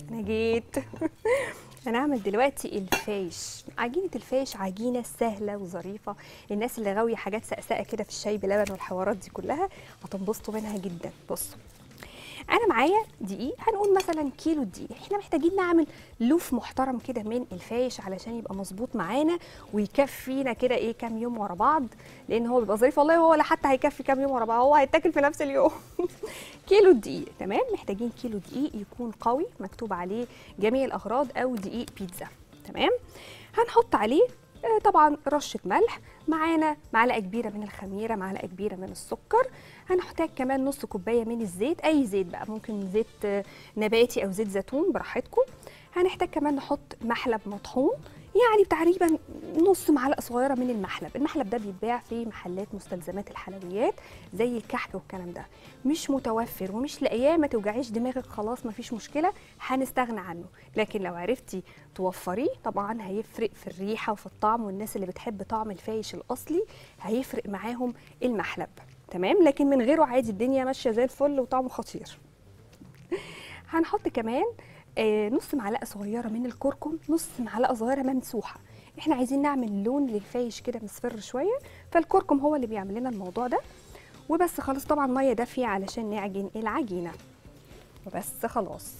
انا جيت هنعمل دلوقتي الفايش عجينه الفايش عجينه سهله وظريفه الناس اللي غاويه حاجات سقسقه كده في الشاي بلبن والحوارات دي كلها هتنبسطوا منها جدا بصوا انا معايا دقيق هنقول مثلا كيلو دقيق احنا محتاجين نعمل لوف محترم كده من الفايش علشان يبقى مظبوط معانا ويكفينا كده ايه كام يوم ورا بعض لان هو بيبقى ظريف والله هو ولا حتى هيكفي كام يوم ورا بعض هو هيتاكل في نفس اليوم كيلو دقيق تمام محتاجين كيلو دقيق يكون قوي مكتوب عليه جميع الاغراض او دقيق بيتزا تمام هنحط عليه آه، طبعا رشه ملح معانا معلقه كبيره من الخميره معلقه كبيره من السكر هنحتاج كمان نص كوبايه من الزيت اي زيت بقى ممكن زيت آه، نباتي او زيت زيتون براحتكم هنحتاج كمان نحط محلب مطحون يعني تقريبا نص معلقه صغيره من المحلب المحلب ده بيتباع في محلات مستلزمات الحلويات زي الكحك والكلام ده مش متوفر ومش لاقياه ما توجعيش دماغك خلاص ما فيش مشكله هنستغنى عنه لكن لو عرفتي توفريه طبعا هيفرق في الريحه وفي الطعم والناس اللي بتحب طعم الفايش الاصلي هيفرق معاهم المحلب تمام لكن من غيره عادي الدنيا ماشيه زي الفل وطعمه خطير هنحط كمان آه، نص معلقه صغيره من الكركم نص معلقه صغيره ممسوحه احنا عايزين نعمل لون للفايش كده مصفر شويه فالكركم هو اللي بيعمل لنا الموضوع ده وبس خلاص طبعا ميه دافيه علشان نعجن العجينه وبس خلاص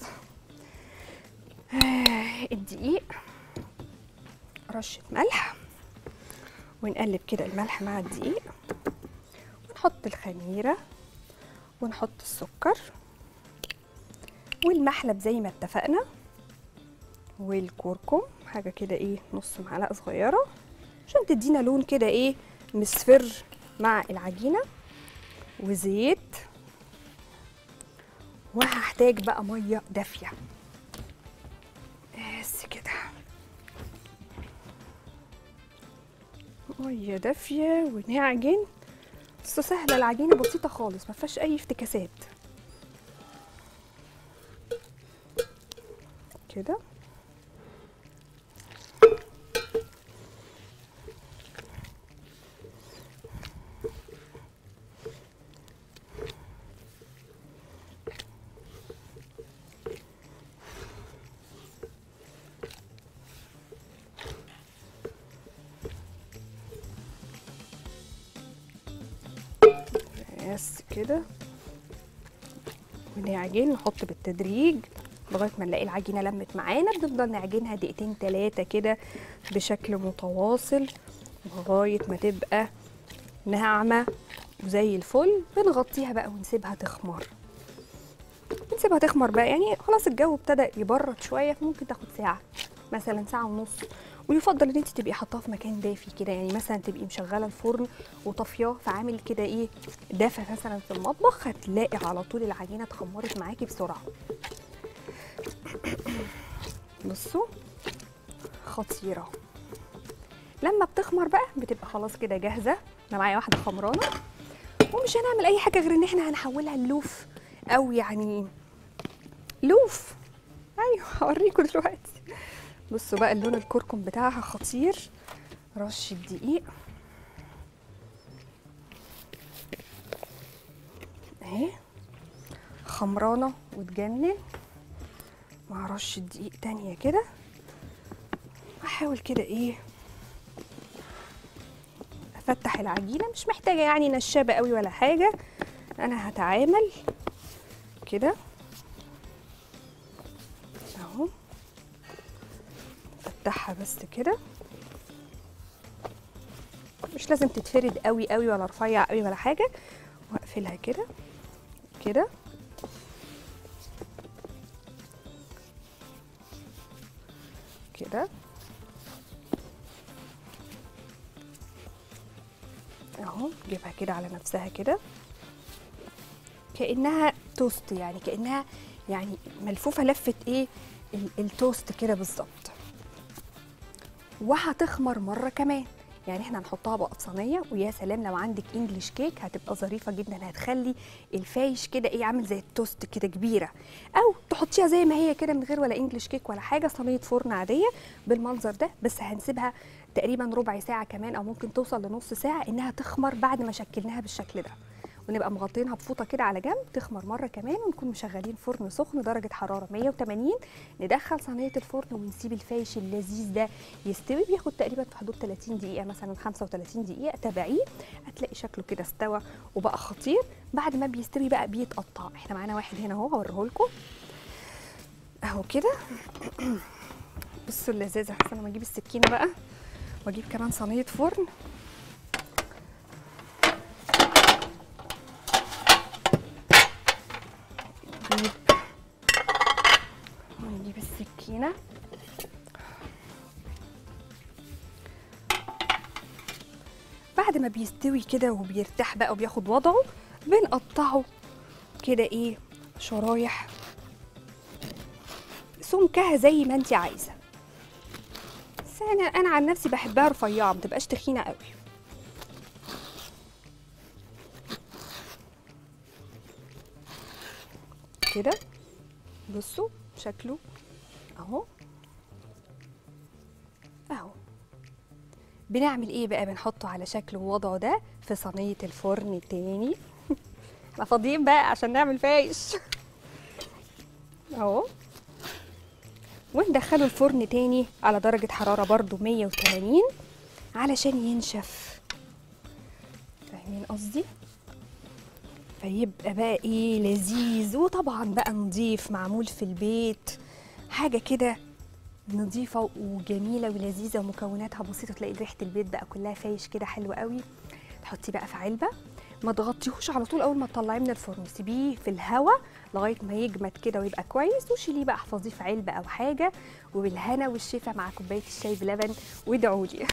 آه، الدقيق رشه ملح ونقلب كده الملح مع الدقيق ونحط الخميره ونحط السكر والمحلب زي ما اتفقنا والكركم حاجه كده ايه نص معلقه صغيره عشان تدينا لون كده ايه مصفر مع العجينه وزيت وهحتاج بقى ميه دافيه بس كده ميه دافيه ونعجن بس سهله العجينه بسيطه خالص ما فيهاش اي افتكاسات كده بس كده ونعجن نحط بالتدريج لغايه ما نلاقي العجينه لمت معانا بنفضل نعجنها دقيقتين ثلاثه كده بشكل متواصل لغايه ما تبقى ناعمه وزي الفل بنغطيها بقى ونسيبها تخمر نسيبها تخمر بقى يعني خلاص الجو ابتدى يبرد شويه فممكن تاخد ساعه مثلا ساعه ونص ويفضل ان انت تبقي حاطاها في مكان دافي كده يعني مثلا تبقي مشغله الفرن وطافياه فعامل كده ايه دافع مثلا في المطبخ هتلاقي على طول العجينه اتخمرت معاكي بسرعه بصوا خطيره لما بتخمر بقى بتبقى خلاص كده جاهزه انا معايا واحده خمرانه ومش هنعمل اي حاجه غير ان احنا هنحولها للوف او يعني لوف ايوه هوريكم دلوقتي بصوا بقى اللون الكركم بتاعها خطير رشه دقيق اهي خمرانه وتجنن مع رشه دقيق تانية كده احاول كده ايه افتح العجينه مش محتاجه يعني نشابه قوي ولا حاجه انا هتعامل كده اهو افتحها بس كده مش لازم تتفرد قوي قوي ولا رفيع قوي ولا حاجه واقفلها كده كده كده اهو جيبها كده على نفسها كده كانها توست يعني كانها يعني ملفوفه لفه ايه ال- التوست كده بالظبط وهتخمر مره كمان يعني احنا هنحطها بقى في صينيه ويا سلام لو عندك انجليش كيك هتبقى ظريفه جدا هتخلي الفايش كده ايه عامل زي التوست كده كبيره او تحطيها زي ما هي كده من غير ولا انجليش كيك ولا حاجه صينيه فرن عاديه بالمنظر ده بس هنسيبها تقريبا ربع ساعه كمان او ممكن توصل لنص ساعه انها تخمر بعد ما شكلناها بالشكل ده ونبقى مغطينها بفوطه كده على جنب تخمر مره كمان ونكون مشغلين فرن سخن درجه حراره 180 ندخل صينيه الفرن ونسيب الفايش اللذيذ ده يستوي بياخد تقريبا في حدود 30 دقيقه مثلا 35 دقيقه تابعيه هتلاقي شكله كده استوى وبقى خطير بعد ما بيستوي بقى بيتقطع احنا معانا واحد هنا اهو هوريه لكم اهو كده بصوا اللذاذه احسن لما اجيب السكينه بقى واجيب كمان صينيه فرن نجيب ونجيب السكينه بعد ما بيستوي كده وبيرتاح بقى وبياخد وضعه بنقطعه كده ايه شرايح سمكها زي ما انت عايزه بس انا انا عن نفسي بحبها رفيعه ما تبقاش تخينه قوي كده بصوا شكله اهو اهو بنعمل ايه بقى بنحطه على شكل ووضعه ده في صينيه الفرن تاني احنا فاضيين بقى عشان نعمل فايش اهو وندخله الفرن تاني على درجة حرارة برضو 180 علشان ينشف فاهمين قصدي؟ فيبقى بقى ايه لذيذ وطبعا بقى نضيف معمول في البيت حاجة كده نظيفة وجميلة ولذيذة ومكوناتها بسيطة تلاقي ريحة البيت بقى كلها فايش كده حلوة قوي تحطيه بقى في علبة ما تغطيهوش على طول اول ما تطلعيه من الفرن سيبيه في الهواء لغايه ما يجمد كده ويبقى كويس وشيليه بقى احفظيه في علبه او حاجه وبالهنا والشفا مع كوبايه الشاي بلبن وادعوا لي